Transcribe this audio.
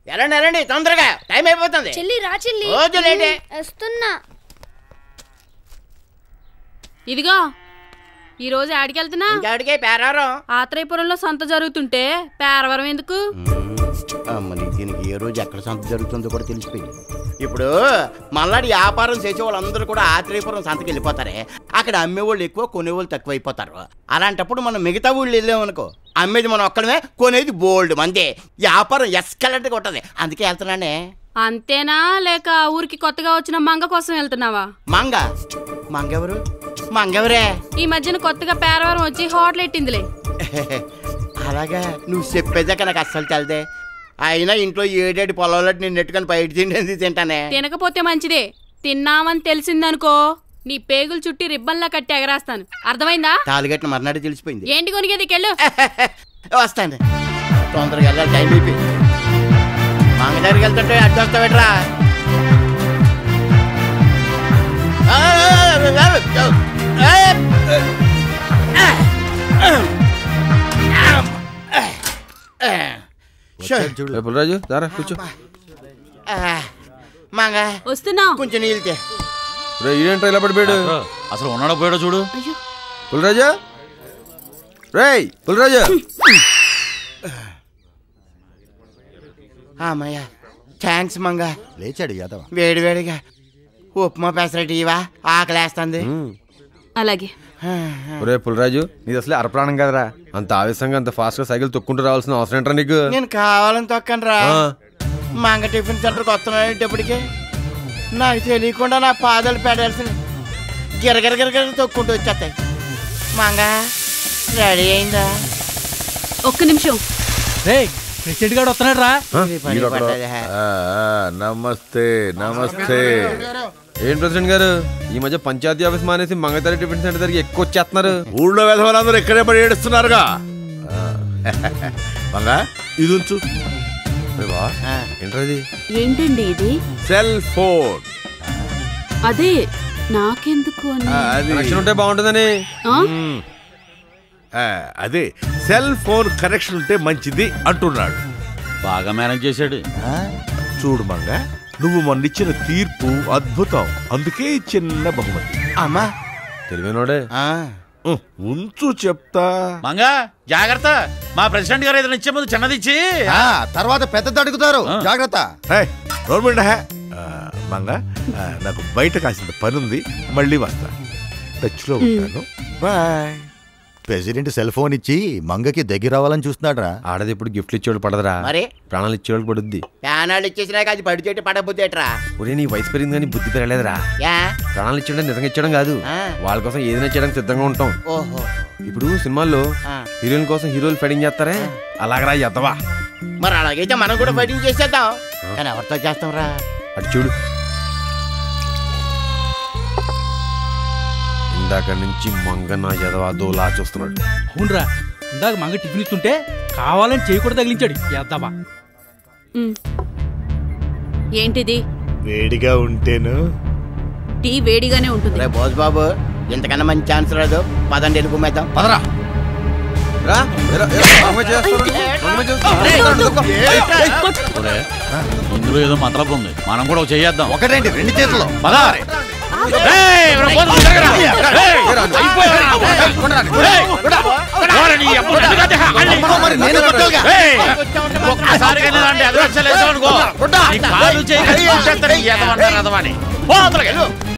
ఎలాండి ఎలాండి తొందరగా టైం అయిపోతుంది చెల్లి రా చెల్లి రోజు లేటే. వస్తున్నా ఇదిగో ఈ రోజు ఆడికెళ్తున్నా ఇంకాడికే పేరారం ఆత్రేయపురంలో సంత జరుగుతుంటే పేరవరం ఎందుకు అమ్మని దీనికి ఏ రోజు ఎక్కడ సంత జరుగుతుందో కూడా తెలిసిపోయింది ఇప్పుడు మళ్ళాడి వ్యాపారం చేసే వాళ్ళందరూ కూడా ఆత్రేయపురం సంతకి వెళ్ళిపోతారే అక్కడ అమ్మేవాళ్ళు ఎక్కువ కొనేవాళ్ళు తక్కువ అయిపోతారు అలాంటప్పుడు మనం మిగతా ఊళ్ళు వెళ్ళామనుకో అమ్మేది మనం ఒక్కడమే కొనేది బోల్డ్ మందే వ్యాపారం ఎస్కలెంట్గా ఉంటుంది అందుకే వెళ్తున్నానే అంతేనా లేక ఊరికి కొత్తగా వచ్చిన మంగ కోసం వెళ్తున్నావా మంగ మంగెవరు మంగెవరే ఈ మధ్యన కొత్తగా పేరవరం వచ్చి హోటల్ ఎట్టిందిలే అలాగా నువ్వు చెప్పేదాకా నాకు అస్సలు తెలదే అయినా ఇంట్లో ఏడేడు పొలంలో నేను నెట్టుకొని బయట తిండి తింటానే తినకపోతే మంచిదే తిన్నామని తెలిసిందనుకో నీ పేగులు చుట్టి రిబ్బన్లా కట్టి ఎగరేస్తాను అర్థమైందా తాలిగట్టిన మర్నాడు తెలిసిపోయింది ఏంటి కొనిగేది కెళ్ళు వస్తాను తొందరగా వెళ్ళాలి టైం అయిపోయింది మామ దగ్గరికి వెళ్తుంటే అడ్డు వస్తావేట్రా రే పుల్లరాజు దారా కూర్చో మంగ వస్తున్నా కొంచెం నీళ్ళు తే. రే ఈడేంట్రా ఇలా పడిపోయాడు అసలు ఉన్నాడో పోయాడో చూడు పుల్లరాజు రేయ్ పుల్లరాజు అమ్మయ్య థ్యాంక్స్ మంగ లేచాడు యాదవ వేడి వేడిగా ఉప్మా పెసరటి ఇవా ఆకలేస్తుంది అలాగే ఒరే పుల్లరాజు నీది అసలే అరప్రాణం కదరా అంత ఆవేశంగా అంత ఫాస్ట్ గా సైకిల్ తొక్కుంటూ రావాల్సిన అవసరం ఏంట్రా నీకు నేను కావాలని తొక్కను రా ఆ. మంగ టిఫిన్ సెంటర్కి వస్తున్నాడేటప్పటికి నాకు తెలియకుండా నా పాదాలు పెడాల్సిన గిరగిర గిరగిర తొక్కుంటూ వచ్చేస్తాయి మంగ రెడీ అయిందా ఒక్క నిమిషం ప్రెసిడెంట్ గారు వస్తున్నాడు రా ఆ? ఈ పని ఈడొకడు. పడ్డదే. ఆ, ఆ, నమస్తే నమస్తే ఏం ప్రెసిడెంట్ గారు ఈ మధ్య పంచాయతీ ఆఫీస్ మానేసి మంగతారి టిఫిన్ సెంటర్ దగ్గరికి ఎక్కువ వచ్చేస్తున్నారు ఊళ్ళో వెధవలందరూ ఇక్కడే పడి ఏడుస్తున్నారుగా మంగా ఇది ఉంచు రే బా, ఆ. ఏంట్రా ఇది ఏంటండి ఇది సెల్ ఫోన్ అదే నాకెందుకు అని ఆ, అది కనెక్షన్ ఉంటే బాగుంటుందని ఆ? మ్. ఆ, అదే సెల్ ఫోన్ కనెక్షన్ ఉంటే మంచిది అంటున్నాడు బాగా మేనేజ్ చేశాడు చూడు మంగ నువ్వు మొన్నిచ్చిన తీర్పు అద్భుతం అందుకే ఈ చిన్న బహుమతి అమ్మా తెలివైనోడే ఆ. ఉం, ఉంచు చెప్తా మంగా జాగ్రత్త మా ప్రెసిడెంట్ గారు ఏదైనా ఇచ్చే ముందు చిన్నది ఇచ్చి ఆ, తర్వాత పెద్దది అడుగుతారు జాగ్రత్త ఏయ్, గవర్నమెంట్ హే ఆ, మంగ ఆ, నాకు బయట కాసింత పని ఉంది మళ్ళీ వస్తా టచ్లో ఉంటాను బాయ్ ప్రెసిడెంట్ సెల్ ఫోన్ ఇచ్చి మంగకి దగ్గర అవ్వాలని చూస్తున్నాడు రా ఆడది ఇప్పుడు గిఫ్ట్లు ఇచ్చేవాళ్ళు పడదరా మరి ప్రాణాలు ఇచ్చేవాళ్ళు పడుద్ది ప్యానాలు ఇచ్చేసినాక అది పడి చెట్టు పడకపోతే ఎట్రా ఒరే నీ వయసు పెరిగింది కానీ బుద్ధి పెరగలేదురా యా ప్రాణాలు ఇచ్చడం నిజంగా ఇచ్చడం కాదు ఆ. వాళ్ళ కోసం ఏదైనా చేయడానికి సిద్ధంగా ఉంటాం ఓహో ఇప్పుడు సినిమాల్లో ఆ. హీరోయిన్ కోసం హీరోలు ఫైటింగ్ చేస్తారే అలాగరా ఎద్దవా మరి అలాగైతే మనం కూడా ఫైటింగ్ చేసేద్దాం కానీ ఎవరితో చేస్తాం రా అటు చూడు ఇందాక నుంచి మంగ నా ఎదవా దోలా చూస్తున్నాడు అవునరా ఇందాక మంగ టిఫిన్ ఇస్తుంటే కావాలని చేయకూడదు తగిలించాడు ఎద్దాబా ఉమ్. ఏంటిది వేడిగా ఉంటేను టీ వేడిగానే ఉంటుంది రే బోస్ బాబు ఇంతకన్నా మంచి ఛాన్స్ రాదు పదండి వెళ్ళి కుమ్మేద్దాం పదరా రా ఎరా, ఎరా, మంగ చేస్తున్నాడు. మంగ చేస్తున్నాడు. ఒరే, ఇందులో ఏదో మతలబు ఉంది మనం కూడా ఒకటి చేద్దాం ఒకటేంటి రెండు చేతుల్లో పదా ఏయ్, ఎవరో పోతున్నారు, జరగరా. ఏయ్, అయిపోయారా? ఏయ్, ఓరే, నీ అబ్బు నన్ను కాదే, అల్లి. మరి నేను కొట్టాలిగా. ఏయ్, ఒక్కసారిగా ఇలాంటి ఎదవచ్చలు వేసావు అనుకో నీ కాలు చేయి కట్టి కూర్చేస్తాను, ఈ ఎదవ అంటారు ఎదవ అని. పో, అవతలకి వెళ్ళు.